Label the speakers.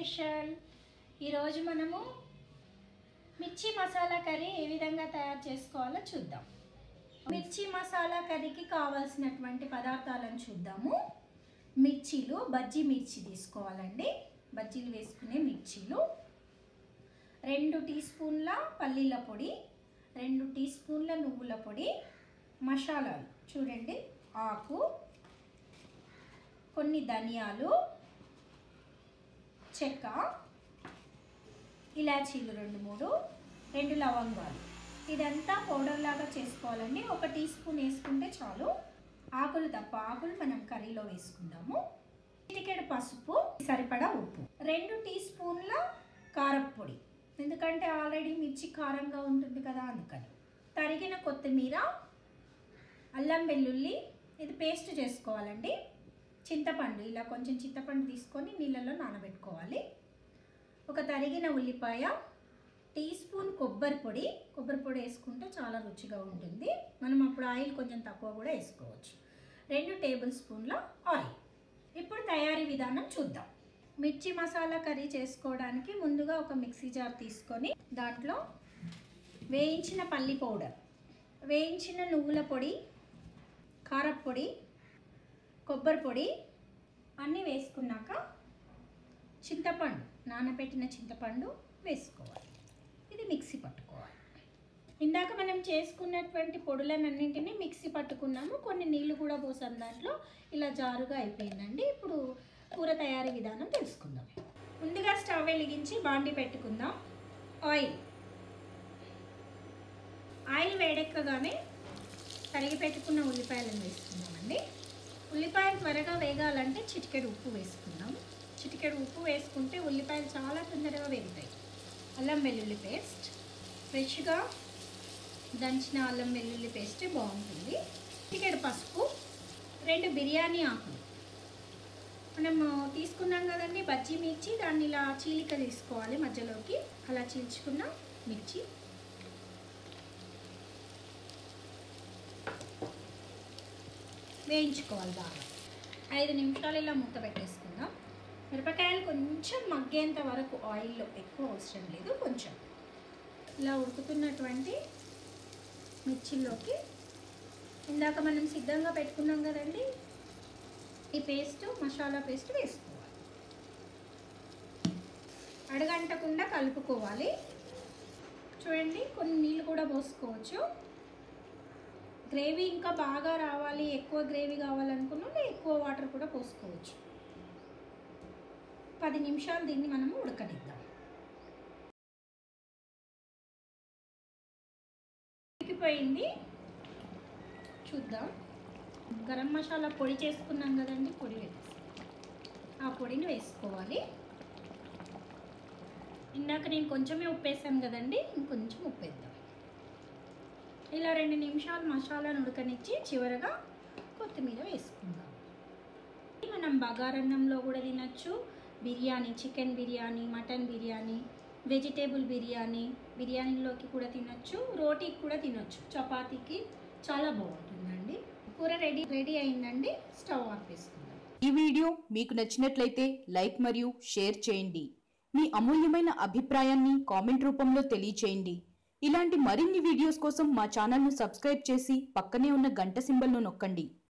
Speaker 1: special ఈరోజు మనము మిర్చి మసాలా కర్రీ ఏ విధంగా తయారు చేసుకోవాలో చూద్దాం మిర్చి మసాలా కర్రీకి కావాల్సినటువంటి పదార్థాలను చూద్దాము మిర్చీలు బజ్జీ మిర్చి తీసుకోవాలండి బజ్జీలు వేసుకునే మిర్చీలు రెండు టీ స్పూన్ల పల్లీల పొడి రెండు టీ స్పూన్ల నువ్వుల పొడి మసాలాలు చూడండి ఆకు కొన్ని ధనియాలు చెక్క ఇలాచీలు రెండు మూడు రెండు లవంగాలు ఇదంతా పౌడర్ లాగా చేసుకోవాలండి ఒక టీ స్పూన్ వేసుకుంటే చాలు ఆకులు తప్ప ఆకులు మనం కర్రీలో వేసుకుందాము చిటికెడు పసుపు సరిపడా ఉప్పు రెండు టీ స్పూన్ల కారప్పొడి ఎందుకంటే ఆల్రెడీ మిర్చి కారంగా ఉంటుంది కదా అందుకని తరిగిన కొత్తిమీర అల్లం వెల్లుల్లి ఇది పేస్ట్ చేసుకోవాలండి చింతపండు ఇలా కొంచెం చింతపండు తీసుకొని నీళ్ళలో నానబెట్టుకోవాలి ఒక తరిగిన ఉల్లిపాయ టీ స్పూన్ కొబ్బరి పొడి కొబ్బరి పొడి వేసుకుంటే చాలా రుచిగా ఉంటుంది మనం అప్పుడు ఆయిల్ కొంచెం తక్కువ కూడా వేసుకోవచ్చు రెండు టేబుల్ స్పూన్ల ఆయిల్ ఇప్పుడు తయారీ విధానం చూద్దాం మిర్చి మసాలా కర్రీ చేసుకోవడానికి ముందుగా ఒక మిక్సీ జార్ తీసుకొని దాంట్లో వేయించిన పల్లి పౌడర్ వేయించిన నువ్వుల పొడి కారప్పొడి కొబ్బరి పొడి అన్నీ వేసుకున్నాక చింతపండు నానబెట్టిన చింతపండు వేసుకోవాలి ఇది మిక్సీ పట్టుకోవాలి ఇందాక మనం చేసుకున్నటువంటి పొడులనన్నింటినీ మిక్సీ పట్టుకున్నాము కొన్ని నీళ్లు కూడా పోసాం దాంట్లో ఇలా జారుగా అయిపోయిందండి ఇప్పుడు కూర తయారీ విధానం తెలుసుకుందాం ముందుగా స్టవ్ వెలిగించి బాండి పెట్టుకుందాం ఆయిల్ ఆయిల్ వేడెక్కగానే తరిగి పెట్టుకున్న ఉల్లిపాయలను వేసుకుందామండి ఉల్లిపాయలు త్వరగా వేగాలంటే చిటికెడు ఉప్పు వేసుకుందాం చిటికెడు ఉప్పు వేసుకుంటే ఉల్లిపాయలు చాలా తొందరగా వేగుతాయి అల్లం వెల్లుల్లి పేస్ట్ ఫ్రెష్గా దంచిన అల్లం వెల్లుల్లి పేస్ట్ బాగుంటుంది చిటికెడు పసుపు రెండు బిర్యానీ ఆకులు మనము తీసుకున్నాం కదండి బజ్జీ మిర్చి దాన్ని ఇలా చీలిక తీసుకోవాలి మధ్యలోకి అలా చీల్చుకున్న మిర్చి వేయించుకోవాలి బాగా ఐదు నిమిషాలు ఇలా మూత పెట్టేసుకుందాం మిరపకాయలు కొంచెం మగ్గేంత వరకు ఆయిల్లో ఎక్కువ అవసరం లేదు కొంచెం ఇలా ఉడుకుతున్నటువంటి మిర్చిల్లోకి ఇందాక మనం సిద్ధంగా పెట్టుకున్నాం కదండి ఈ పేస్ట్ మసాలా పేస్ట్ వేసుకోవాలి అడగంటకుండా కలుపుకోవాలి చూడండి కొన్ని నీళ్ళు కూడా పోసుకోవచ్చు గ్రేవీ ఇంకా బాగా రావాలి ఎక్కువ గ్రేవీ కావాలనుకున్నా ఎక్కువ వాటర్ కూడా పోసుకోవచ్చు పది నిమిషాలు దీన్ని మనము ఉడకనిద్దాం ఉడికిపోయింది చూద్దాం గరం మసాలా పొడి చేసుకున్నాం కదండి పొడి వేసి ఆ పొడిని వేసుకోవాలి ఇందాక నేను కొంచెమే ఉప్పు వేసాను కదండి ఇంకొంచెం ఉప్పు వేద్దాం ఇలా రెండు నిమిషాలు మసాలాను ఉడకనిచ్చి చివరగా కొత్తిమీర వేసుకుందాం మనం బగారన్నంలో కూడా తినచ్చు biryani chicken biryani mutton biryani vegetable biryani బిర్యానీలోకి కూడా తినచ్చు రోటీకి కూడా తినొచ్చు చపాతీకి చాలా బాగుంటుందండి కూర రెడీ రెడీ అయిందండి స్టవ్ ఆఫ్ చేసుకుందాం
Speaker 2: ఈ వీడియో మీకు నచ్చినట్లయితే లైక్ మరియు షేర్ చేయండి మీ అమూల్యమైన అభిప్రాయాన్ని కామెంట్ రూపంలో తెలియచేయండి ఇలాంటి మరిన్ని వీడియోస్ కోసం మా ఛానల్ను సబ్స్క్రైబ్ చేసి పక్కనే ఉన్న గంట సింబల్ను నొక్కండి